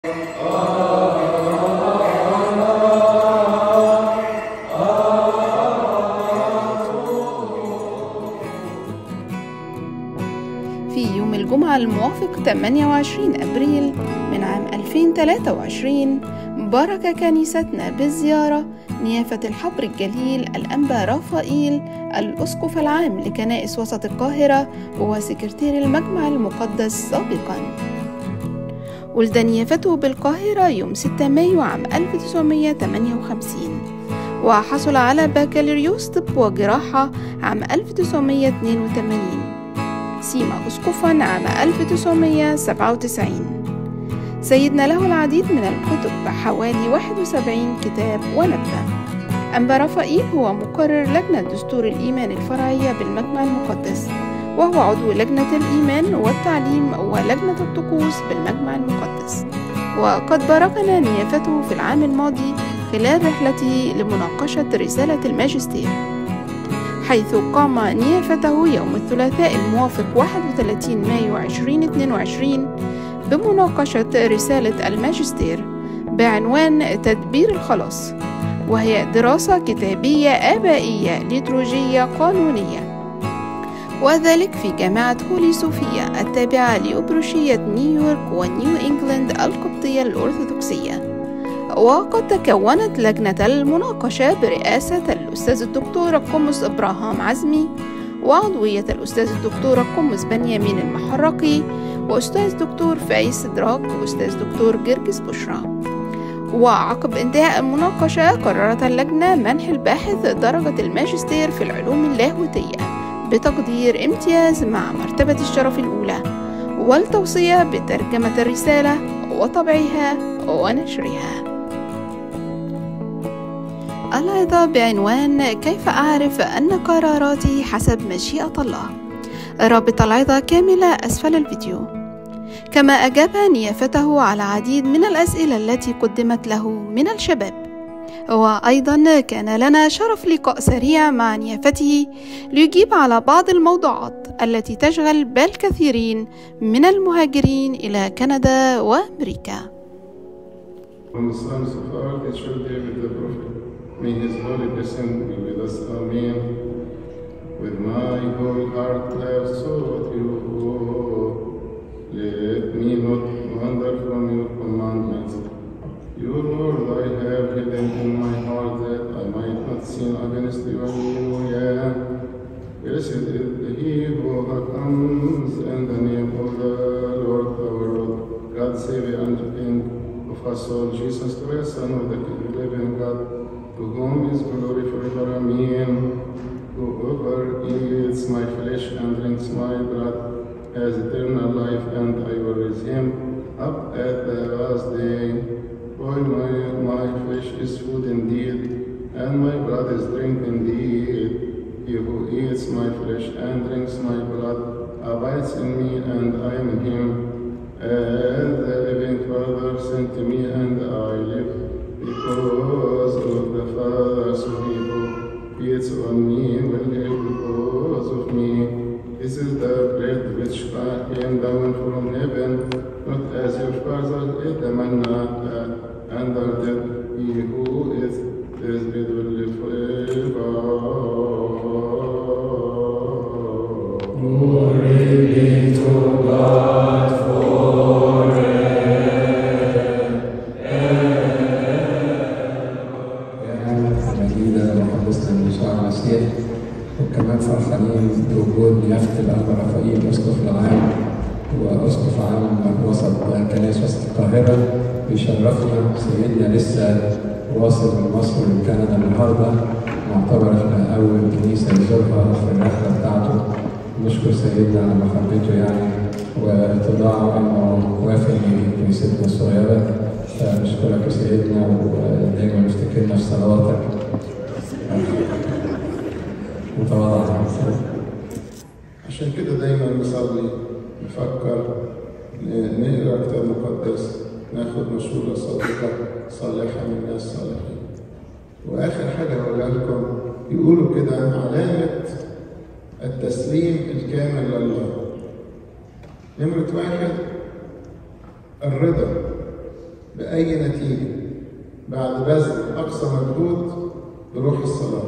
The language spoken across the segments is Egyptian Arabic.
في يوم الجمعة الموافق 28 أبريل من عام 2023 بارك كنيستنا بالزيارة نيافة الحبر الجليل الأنبا رافائيل الأسقف العام لكنائس وسط القاهرة وسكرتير المجمع المقدس سابقا ولد نيافته بالقاهرة يوم 6 مايو عام 1958 وحصل على بكالوريوس طب وجراحة عام 1982 سيما أسقفا عام 1997 سيدنا له العديد من الكتب حوالي 71 كتاب ونبذة أنبا رفائيل هو مقرر لجنة دستور الإيمان الفرعية بالمجمع المقدس وهو عضو لجنة الإيمان والتعليم ولجنة الطقوس بالمجمع المقدس وقد باركنا نيافته في العام الماضي خلال رحلته لمناقشة رسالة الماجستير حيث قام نيافته يوم الثلاثاء الموافق 31 مايو 2022 بمناقشة رسالة الماجستير بعنوان تدبير الخلاص وهي دراسة كتابية آبائية ليتروجية قانونية وذلك في جامعة هولي صوفيا التابعة لأبروشية نيويورك ونيو إنجلاند القبطية الأرثوذكسية وقد تكونت لجنة المناقشة برئاسة الأستاذ الدكتور قمص إبراهام عزمي وعضوية الأستاذ الدكتور قمص بنيامين المحرقي وأستاذ دكتور فايز دراك وأستاذ دكتور جرجس بشرى وعقب انتهاء المناقشة قررت اللجنة منح الباحث درجة الماجستير في العلوم اللاهوتية بتقدير امتياز مع مرتبة الشرف الأولى والتوصية بترجمة الرسالة وطبعها ونشرها العظة بعنوان كيف أعرف أن قراراتي حسب مشيئة الله رابط العظة كاملة أسفل الفيديو كما أجاب نيافته على العديد من الأسئلة التي قدمت له من الشباب وأيضا كان لنا شرف لقاء سريع مع نيافته ليجيب على بعض الموضوعات التي تشغل بال كثيرين من المهاجرين إلى كندا وأمريكا From the sons of our teacher David the prophet, may his holy blessing be with us. Amen. With my whole heart I have sought you. Let me not wander from your commandments. Your word I have hidden in my heart that I might not sin against you. Hallelujah. Blessed is he who comes in the name of the Lord our Lord, God Savior and King of us all, Jesus Christ, Son of the living God, to whom is glory forever. Amen. Whoever eats my flesh and drinks my blood has eternal life, and I will raise him up at the last day. For my, my flesh is food indeed, and my blood is drink indeed. He who eats my flesh and drinks my blood abides in me, and I in him. And the living Father sent me, and I live because of the Father. So he who feeds on me will live because of me. This is the bread which came down from heaven, not as your father ate the manna uh, and are dead. He who eats this bread will live forever. Glory be to God جديدة وحدثنا من يسوع المسيح وكمان فرحانين بوجود نيافة الأنبا رفائيل أسقف العام وأسقف عام وسط كنائس وسط القاهرة بيشرفنا سيدنا لسه واصل من مصر لكندا النهارده معتبر احنا أول كنيسة يزورها في الرحلة بتاعته نشكر سيدنا على محبته يعني واتضاعه انه وافق كنيستنا الصغيرة فنشكرك يا سيدنا ودايما افتكرنا في صلواتك متواضع عشان كده دايما نصلي نفكر ن- نقرا كتاب مقدس ناخد مشورة صادقة صالحة من الناس الصالحين وآخر حاجة هقولها لكم يقولوا كده علامة التسليم الكامل لله نمرة واحد الرضا بأي نتيجة بعد بذل أقصى مجهود بروح الصلاة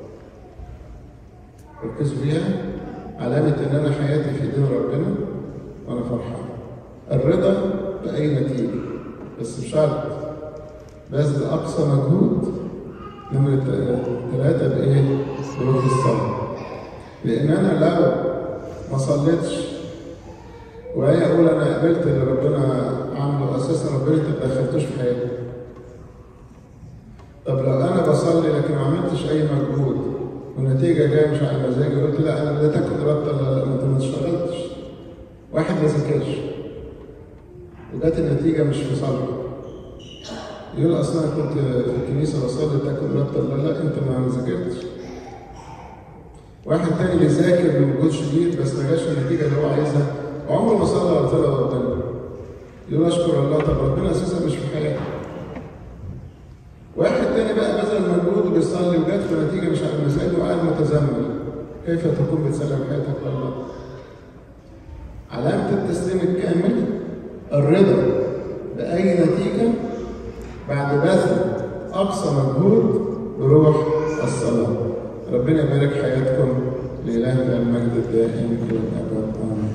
ركزوا فيها علامة إن أنا حياتي في دين ربنا وأنا فرحان الرضا بأي نتيجة بس بشرط بذل أقصى مجهود نمرة ثلاثة بإيه؟ بروح الصلاة لأن أنا لو ما صليتش وهي أقول أنا قبلت اللي ربنا عمله أساسا ربنا أنت ما دخلتوش في حياتي طب لو أنا بصلي لكن ما عملتش أي مجهود والنتيجة جاية مش على مزاجي قلت لا أنا اديتك إرادة لا لا أنت ما اشتغلتش واحد ما ذاكرش وجات النتيجة مش مصلي يقول أصل أنا كنت في الكنيسة بصلي تاكل إرادة لا لا أنت ما ذاكرتش واحد تاني بيذاكر بمجهود شديد بس ما جاش النتيجه اللي هو عايزها وعمره ما صلى ولا طلع ربنا يقول اشكر الله طب ربنا اساسا مش في حياتي واحد تاني بقى بذل مجهود وبيصلي وجات له نتيجه مش على مزاجه وقاعد متذمر كيف تكون بتسلم حياتك لله؟ علامة التسليم الكامل الرضا بأي نتيجة بعد بذل أقصى مجهود بروح الصلاة ربنا يبارك حياتكم لإلهنا المجد الدائم إلى الأبد آمين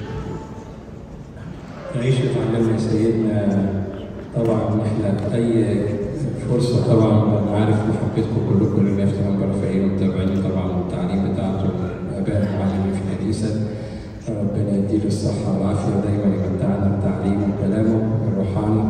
عيش اتعلمنا سيدنا طبعا احنا اي فرصه طبعا انا عارف محبتكم كلكم اللي في رفاقين ومتابعين طبعا التعليم بتاعته اباء المعلمين في الكنيسه ربنا يديله الصحه والعافيه دايما يمتعنا بتعليمه وكلامه الروحاني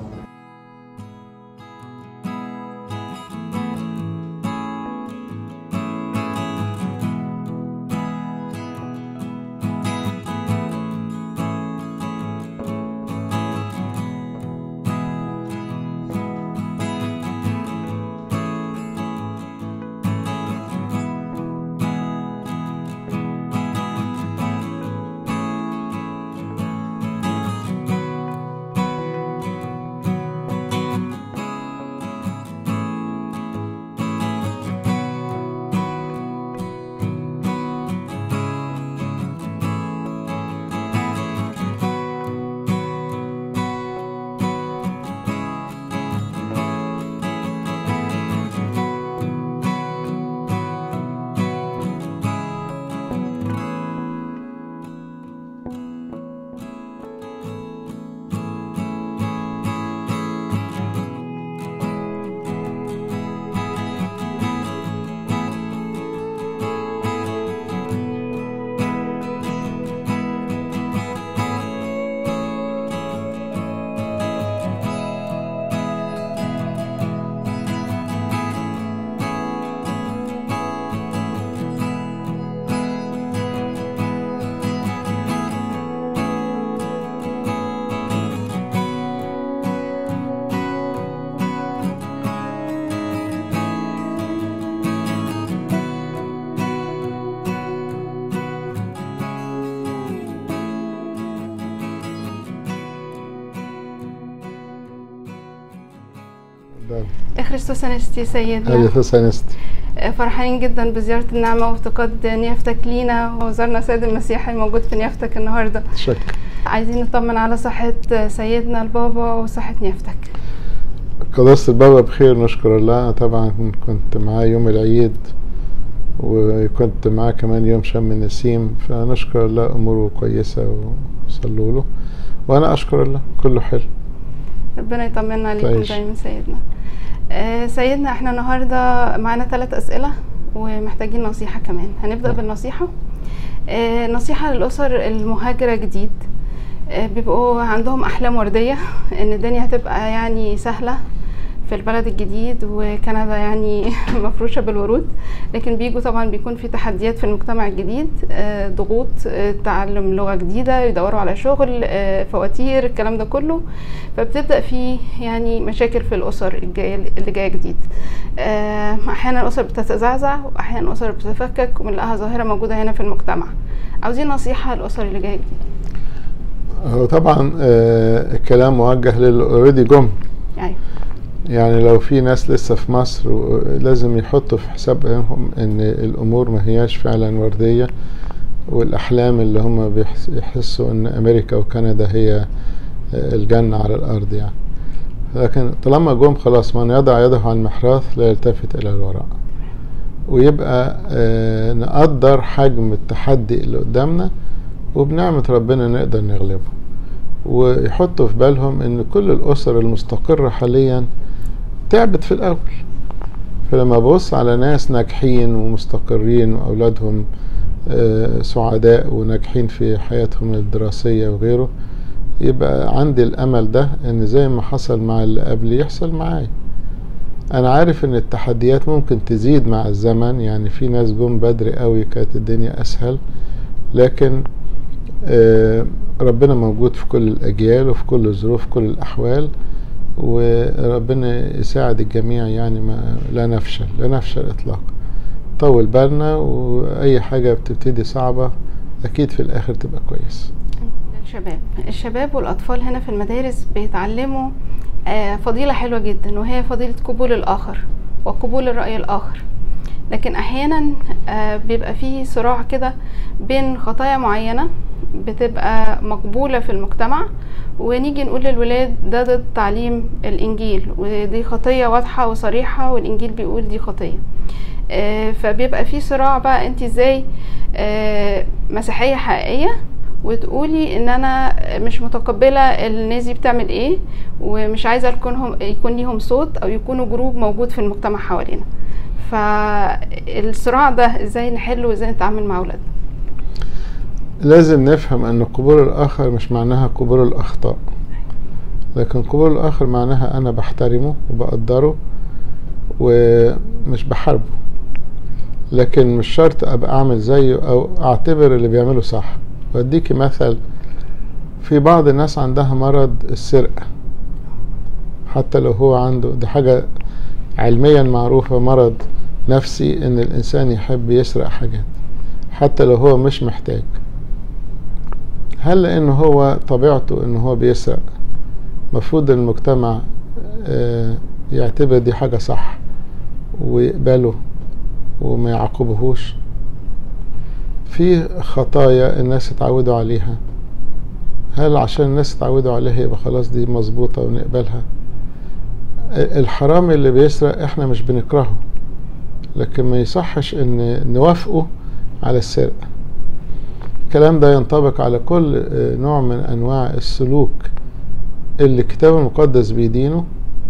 خريستوس أنستي سيدنا هذه ثسانست فرحانين جدا بزيارة النعمة وافتقاد نيافتك لينا وزارنا سيد المسيح الموجود في نيافتك النهاردة شكرا عايزين نطمن على صحة سيدنا البابا وصحة نيافتك قداسة البابا بخير نشكر الله طبعا كنت معاه يوم العيد وكنت معاه كمان يوم شم النسيم فنشكر الله أموره كويسة وصلوا له وأنا أشكر الله كله حلو ربنا يطمنا عليكم تعيش. دايما سيدنا آه، سيدنا احنا النهارده معانا ثلاث اسئله ومحتاجين نصيحه كمان هنبدا بالنصيحه آه، نصيحه للاسر المهاجره جديد آه، بيبقوا عندهم احلام ورديه ان الدنيا هتبقى يعني سهله في البلد الجديد وكندا يعني مفروشه بالورود لكن بيجوا طبعا بيكون في تحديات في المجتمع الجديد آه، ضغوط آه، تعلم لغه جديده يدوروا على شغل آه، فواتير الكلام ده كله فبتبدا في يعني مشاكل في الاسر الجايه اللي جايه جديد آه، احيانا الاسر بتتزعزع واحيانا الاسر بتتفكك وبنلاقيها ظاهره موجوده هنا في المجتمع عاوزين نصيحه للاسر اللي جايه جديد هو طبعا آه، الكلام موجه للي اوريدي جم يعني يعني لو في ناس لسه في مصر و- لازم يحطوا في حسابهم ان الامور ما هياش فعلا ورديه والاحلام اللي هم بيحس- يحسوا ان امريكا وكندا هي آه، الجنه على الارض يعني لكن طالما جم خلاص من يضع يده على المحراث لا يلتفت الى الوراء ويبقى آه نقدر حجم التحدي اللي قدامنا وبنعمة ربنا نقدر نغلبه ويحطوا في بالهم ان كل الاسر المستقرة حاليا تعبت في الاول فلما ببص على ناس ناجحين ومستقرين واولادهم آه سعداء وناجحين في حياتهم الدراسية وغيره يبقى عندي الامل ده ان زي ما حصل مع اللي قبلي يحصل معايا انا عارف ان التحديات ممكن تزيد مع الزمن يعني في ناس جم بدري قوي كانت الدنيا اسهل لكن آه ربنا موجود في كل الاجيال وفي كل الظروف في كل الاحوال وربنا يساعد الجميع يعني ما لا نفشل لا نفشل اطلاقا طول بالنا واي حاجه بتبتدي صعبه اكيد في الاخر تبقى كويس الشباب الشباب والأطفال هنا في المدارس بيتعلموا آه، فضيلة حلوة جدا وهي فضيلة قبول الآخر وقبول الرأي الآخر لكن أحيانا آه، بيبقى فيه صراع كده بين خطايا معينة بتبقى مقبولة في المجتمع ونيجي نقول للولاد ده ضد تعليم الإنجيل ودي خطية واضحة وصريحة والإنجيل بيقول دي خطية آه، فبيبقى في صراع بقى انت ازاي آه، مسيحية حقيقية وتقولي ان انا مش متقبله الناس دي بتعمل ايه ومش عايزه يكونهم يكون ليهم صوت او يكونوا جروب موجود في المجتمع حوالينا فالصراع ده ازاي نحله وازاي نتعامل مع اولادنا لازم نفهم ان قبول الاخر مش معناها قبول الاخطاء لكن قبول الاخر معناها انا بحترمه وبقدره ومش بحاربه لكن مش شرط ابقى اعمل زيه او اعتبر اللي بيعمله صح واديكي مثل في بعض الناس عندها مرض السرقة حتى لو هو عنده دي حاجة علميا معروفة مرض نفسي ان الانسان يحب يسرق حاجات حتى لو هو مش محتاج هل لانه هو طبيعته ان هو بيسرق مفروض المجتمع آه، يعتبر دي حاجة صح ويقبله وما يعاقبهوش في خطايا الناس اتعودوا عليها هل عشان الناس اتعودوا عليها يبقى خلاص دي مظبوطة ونقبلها الحرام اللي بيسرق احنا مش بنكرهه لكن ما يصحش ان نوافقه على السرقة الكلام ده ينطبق على كل نوع من انواع السلوك اللي الكتاب المقدس بيدينه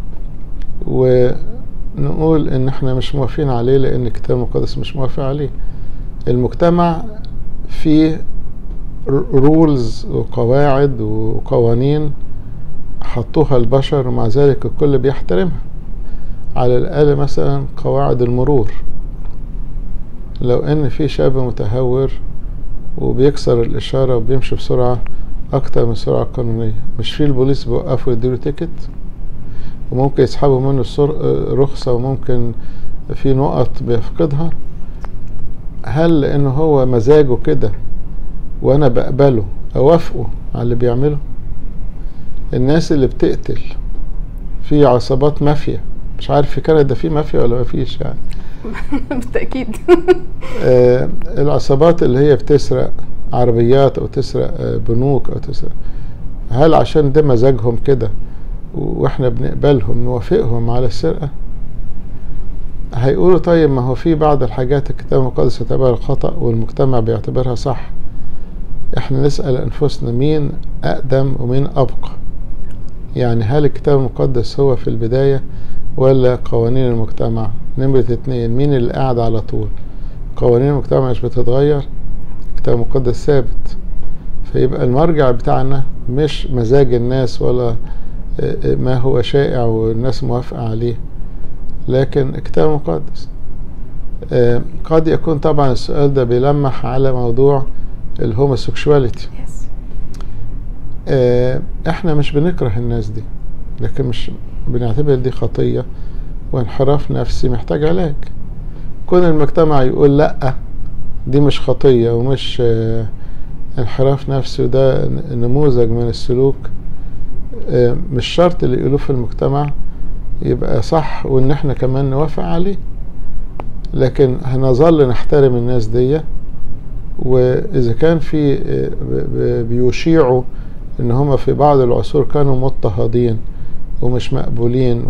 ونقول ان احنا مش موافقين عليه لان الكتاب المقدس مش موافق عليه المجتمع فيه رولز وقواعد وقوانين حطوها البشر ومع ذلك الكل بيحترمها على الأقل مثلا قواعد المرور لو ان في شاب متهور وبيكسر الإشارة وبيمشي بسرعة أكتر من السرعة القانونية مش في البوليس بيوقفوا يديله تيكت وممكن يسحبوا منه السر- رخصة وممكن في نقط بيفقدها هل لأنه هو مزاجه كده وأنا بقبله أوافقه على اللي بيعمله الناس اللي بتقتل في عصابات مافيا مش عارف في كندا في مافيا ولا ما فيش يعني بالتأكيد آه العصابات اللي هي بتسرق عربيات او تسرق آه بنوك او تسرق هل عشان ده مزاجهم كده واحنا بنقبلهم نوافقهم على السرقة هيقولوا طيب ما هو في بعض الحاجات الكتاب المقدس يعتبرها خطأ والمجتمع بيعتبرها صح احنا نسأل انفسنا مين اقدم ومين ابقى يعني هل الكتاب المقدس هو في البداية ولا قوانين المجتمع نمرة اتنين مين اللي قاعد على طول قوانين المجتمع مش بتتغير الكتاب المقدس ثابت فيبقى المرجع بتاعنا مش مزاج الناس ولا ما هو شائع والناس موافقة عليه لكن الكتاب المقدس قد يكون طبعا السؤال ده بيلمح على موضوع الهوموسيكشواليتي يس احنا مش بنكره الناس دي لكن مش بنعتبر دي خطية وانحراف نفسي محتاج علاج كون المجتمع يقول لأ دي مش خطية ومش اه انحراف نفسي وده نموذج من السلوك اه مش شرط اللي يقولوه في المجتمع يبقى صح وان احنا كمان نوافق عليه لكن هنظل نحترم الناس دي واذا كان في اه بيشيعوا ان هما في بعض العصور كانوا مضطهدين ومش مقبولين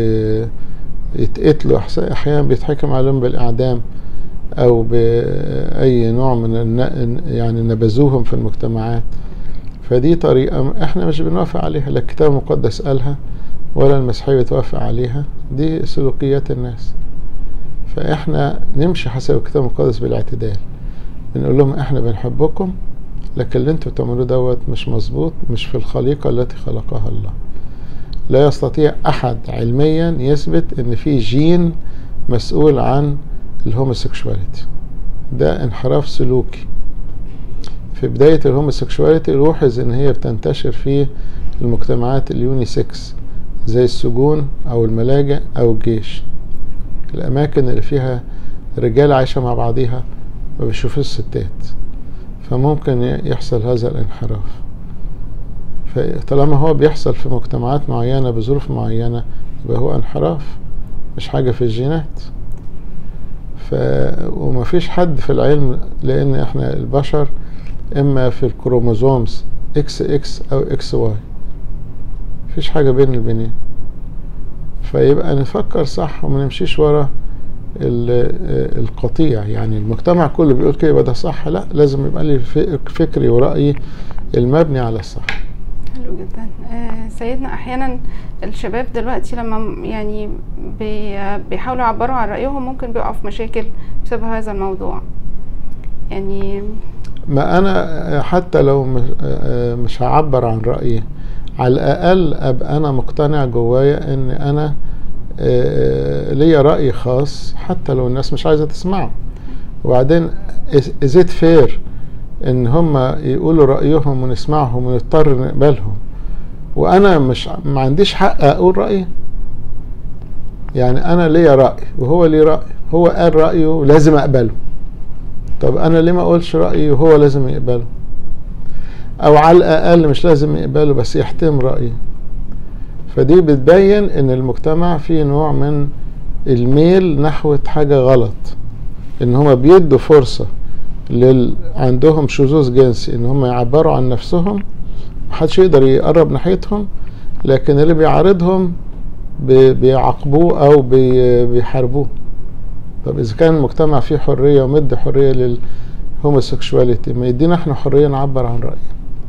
ويتقتلوا أحس- أحيانا بيتحكم عليهم بالإعدام أو بأي نوع من الن... يعني نبذوهم في المجتمعات فدي طريقة احنا مش بنوافق عليها لا الكتاب المقدس قالها ولا المسيحية بتوافق عليها دي سلوكيات الناس فاحنا نمشي حسب الكتاب المقدس بالاعتدال بنقول لهم احنا بنحبكم لكن اللي انتوا بتعملوه دوت مش مظبوط مش في الخليقة التي خلقها الله لا يستطيع احد علميا يثبت ان في جين مسؤول عن الهوموسيكشواليتي ده انحراف سلوكي في بداية الهوموسيكشواليتي لاحظ ان هي بتنتشر في المجتمعات اليونيسكس زي السجون او الملاجئ او الجيش الاماكن اللي فيها رجال عايشة مع بعضيها ما بيشوفوش ستات فممكن يحصل هذا الانحراف فطالما هو بيحصل في مجتمعات معينة بظروف معينة يبقى هو انحراف مش حاجة في الجينات ف... ومفيش حد في العلم لان احنا البشر اما في الكروموزومز اكس اكس او اكس واي مفيش حاجة بين البنين فيبقى نفكر صح وما نمشيش ورا ال- القطيع يعني المجتمع كله بيقول كده يبقى ده صح لا لازم يبقى لي ف- فكري ورأيي المبني على الصح حلو جدا آه، سيدنا احيانا الشباب دلوقتي لما م- يعني بي- بيحاولوا يعبروا عن رايهم ممكن بيقعوا في مشاكل بسبب هذا الموضوع يعني ما انا حتى لو مش- مش هعبر عن رأيي على الاقل ابقى انا مقتنع جوايا ان انا آه، ليا رأي خاص حتى لو الناس مش عايزة تسمعه وبعدين is it fair ان هم يقولوا رأيهم ونسمعهم ونضطر نقبلهم وانا مش ما عنديش حق اقول رأيي يعني انا ليا رأي وهو ليه رأي هو قال رأيه لازم اقبله طب انا ليه ما اقولش رأيي وهو لازم يقبله او على الاقل مش لازم يقبله بس يحترم رأيي فدي بتبين ان المجتمع فيه نوع من الميل نحو حاجة غلط ان هما بيدوا فرصة لل... عندهم شذوذ جنسي ان هم يعبروا عن نفسهم محدش يقدر يقرب ناحيتهم لكن اللي بيعارضهم بي... بيعاقبوه او بي... بيحاربوه طب اذا كان المجتمع فيه حرية ومد حرية للهوموسيكشواليتي ما يدينا احنا حرية نعبر عن رأينا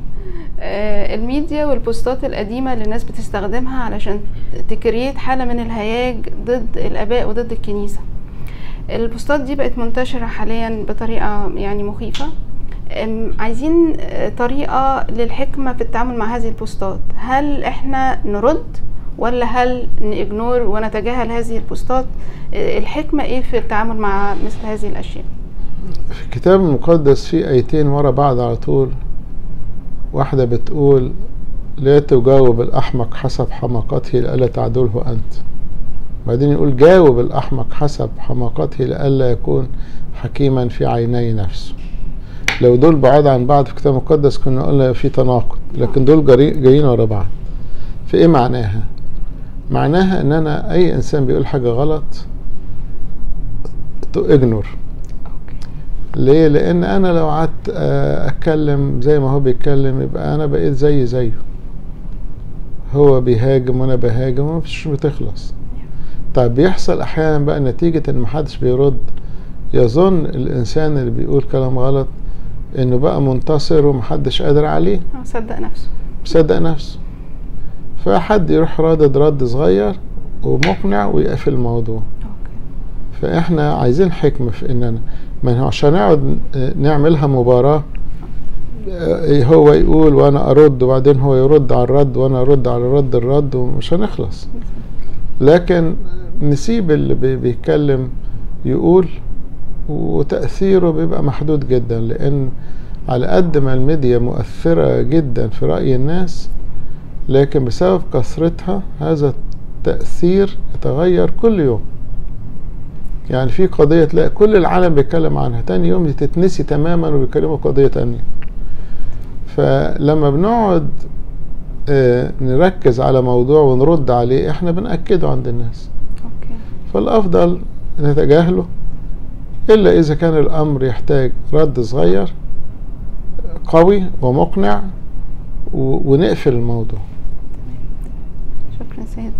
آه، الميديا والبوستات القديمة اللي الناس بتستخدمها علشان تكريت حالة من الهياج ضد الآباء وضد الكنيسة البوستات دي بقت منتشرة حاليا بطريقة يعني مخيفة أم، عايزين آه، طريقة للحكمة في التعامل مع هذه البوستات هل احنا نرد ولا هل نإجنور ونتجاهل هذه البوستات آه، الحكمة ايه في التعامل مع مثل هذه الأشياء في الكتاب المقدس في آيتين ورا بعض على طول واحدة بتقول لا تجاوب الأحمق حسب حماقته لئلا تعدله أنت بعدين يقول جاوب الأحمق حسب حماقته لئلا يكون حكيما في عيني نفسه لو دول بعاد عن بعض في الكتاب المقدس كنا قلنا في تناقض لكن دول جري- جايين ورا بعض في ايه معناها معناها ان انا اي انسان بيقول حاجة غلط تو اجنور ليه لان انا لو قعدت آه، اتكلم زي ما هو بيتكلم يبقى انا بقيت زي زيه هو بيهاجم وانا بهاجم ومفيش بتخلص طيب بيحصل احيانا بقى نتيجة ان محدش بيرد يظن الانسان اللي بيقول كلام غلط انه بقى منتصر ومحدش قادر عليه آه، صدق نفسه مصدق نفسه فحد يروح رادد رد صغير ومقنع ويقفل الموضوع أوكي. فاحنا عايزين حكمة في اننا ما هو عشان نقعد نعملها مباراة آه، هو يقول وانا ارد وبعدين هو يرد على الرد وانا ارد على الرد الرد ومش هنخلص لكن نسيب اللي بي- بيتكلم يقول وتأثيره بيبقى محدود جدا لأن على قد ما الميديا مؤثرة جدا في رأي الناس لكن بسبب كثرتها هذا التأثير يتغير كل يوم يعني في قضية تلاقي كل العالم بيتكلم عنها تاني يوم دي تتنسي تماما وبيتكلموا قضية تانية فلما بنقعد آه، نركز على موضوع ونرد عليه احنا بنأكده عند الناس اوكي فالأفضل نتجاهله إلا إذا كان الأمر يحتاج رد صغير قوي ومقنع و- ونقفل الموضوع شكرا يا سيدنا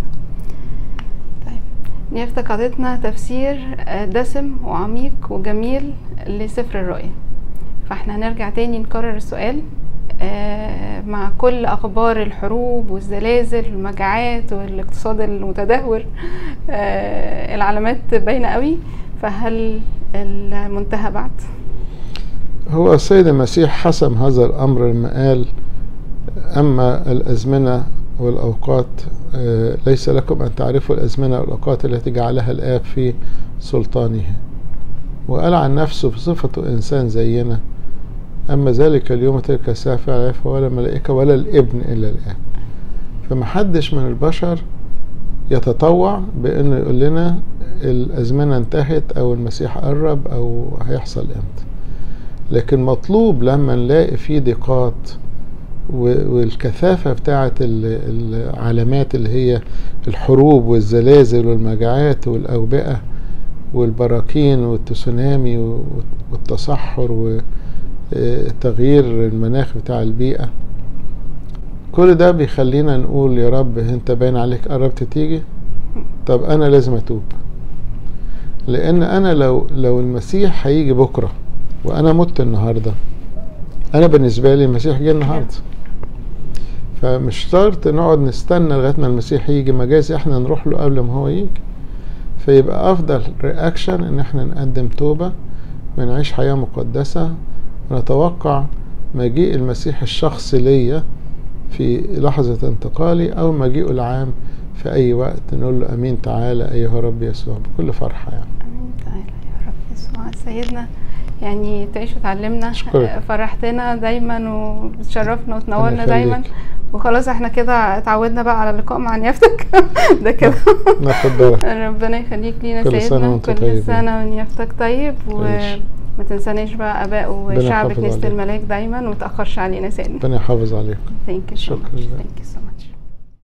طيب نيافتك عطتنا تفسير آه، دسم وعميق وجميل لسفر الرؤيا فاحنا هنرجع تاني نكرر السؤال آه، مع كل اخبار الحروب والزلازل والمجاعات والاقتصاد المتدهور آه، العلامات باينه قوي فهل المنتهى بعد هو السيد المسيح حسم هذا الأمر لما قال أما الأزمنة والأوقات آه، ليس لكم أن تعرفوا الأزمنة والأوقات التي جعلها الآب في سلطانه وقال عن نفسه بصفته إنسان زينا أما ذلك اليوم تلك الساعة فلا يعرفها ولا الملائكة ولا الابن إلا الآب فمحدش من البشر يتطوع بأنه يقول لنا الأزمنة انتهت أو المسيح قرب أو هيحصل إمتى لكن مطلوب لما نلاقي فيه ضيقات و- والكثافة بتاعة ال- العلامات اللي هي الحروب والزلازل والمجاعات والأوبئة والبراكين والتسونامي و- والتصحر وتغيير المناخ بتاع البيئة كل ده بيخلينا نقول يا رب انت باين عليك قربت تيجي طب انا لازم اتوب لان انا لو لو المسيح هيجي بكره وانا مت النهارده انا بالنسبه لي المسيح جه النهارده فمش شرط نقعد نستنى لغايه ما المسيح يجي مجاز احنا نروح له قبل ما هو يجي فيبقى افضل رياكشن ان احنا نقدم توبه ونعيش حياه مقدسه ونتوقع مجيء المسيح الشخصي ليا في لحظة انتقالي أو مجيئه العام في أي وقت نقول له أمين تعالى أيها رب يسوع بكل فرحة يعني امين تعالى يا رب يسوع سيدنا يعني تعيش وتعلمنا أشكرك. فرحتنا دايما وبتشرفنا وتنورنا ربنا دايما يخليك. وخلاص احنا كده اتعودنا بقى على اللقاء مع نيافتك ده كده ناخد بالك ربنا يخليك لينا كل سنة سيدنا وأنت كل طيب. سنة ونيافتك طيب تعيش. وما تنساناش بقى اباء ربنا وشعب يحافظ كنيسة عليك. الملاك دايما وما تاخرش علينا سيدنا ربنا يحافظ عليك ثانك يو سو شكراً ماتش جزيلاً. ثانك يو سو ماتش